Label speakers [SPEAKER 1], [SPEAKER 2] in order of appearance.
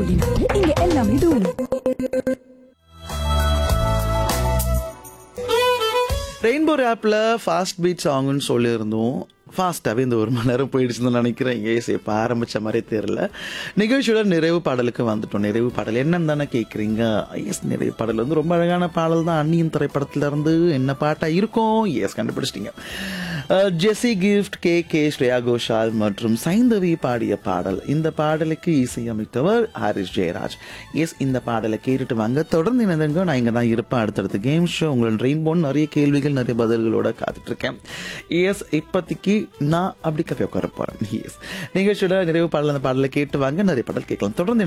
[SPEAKER 1] radio இங்க எல்லாமே தூள்
[SPEAKER 2] ரெயின்போ ஆப்பில் ஃபாஸ்ட் பீட் சாங்னு சொல்லியிருந்தோம் ஃபாஸ்ட்டாகவே இந்த ஒரு மணி நேரம் போயிடுச்சுன்னு நினைக்கிறேன் ஏஸ் இப்போ ஆரம்பித்த மாதிரி தெரியல நிகழ்ச்சியோட நிறைவு பாடலுக்கு வந்துட்டோம் நிறைவு பாடல் என்னன்னு தானே கேட்குறீங்க எஸ் நிறைவு பாடல் வந்து ரொம்ப அழகான பாடல் தான் அன்னியின் திரைப்படத்துல இருந்து என்ன பாட்டாக இருக்கும் எஸ் கண்டுபிடிச்சிட்டிங்க அஹ், ஜெஸி கிஃப்ட் கே கே ஸ்ரேயா கோஷால் மற்றும் சைந்தவி பாடிய பாடல் இந்த பாடலுக்கு இசையமைத்தவர் ஹாரிஸ் ஜெயராஜ் எஸ் இந்த பாடலை கேட்டுட்டு வாங்க தொடர்ந்து இணைந்தங்க நான் இங்கே தான் இருப்பேன் அடுத்தடுத்து கேம் ஷோ உங்களோட ரெயின்போன் நிறைய கேள்விகள் நிறைய பதில்களோட காத்துட்டு இருக்கேன் எஸ் இப்போதைக்கு நான் அப்படி கஃபே உட்கார போறேன் எஸ் நிகழ்ச்சியோட நிறைவு பாடல் அந்த பாடலை கேட்டு வாங்க நிறைய பாடல் கேட்கலாம் தொடர்ந்து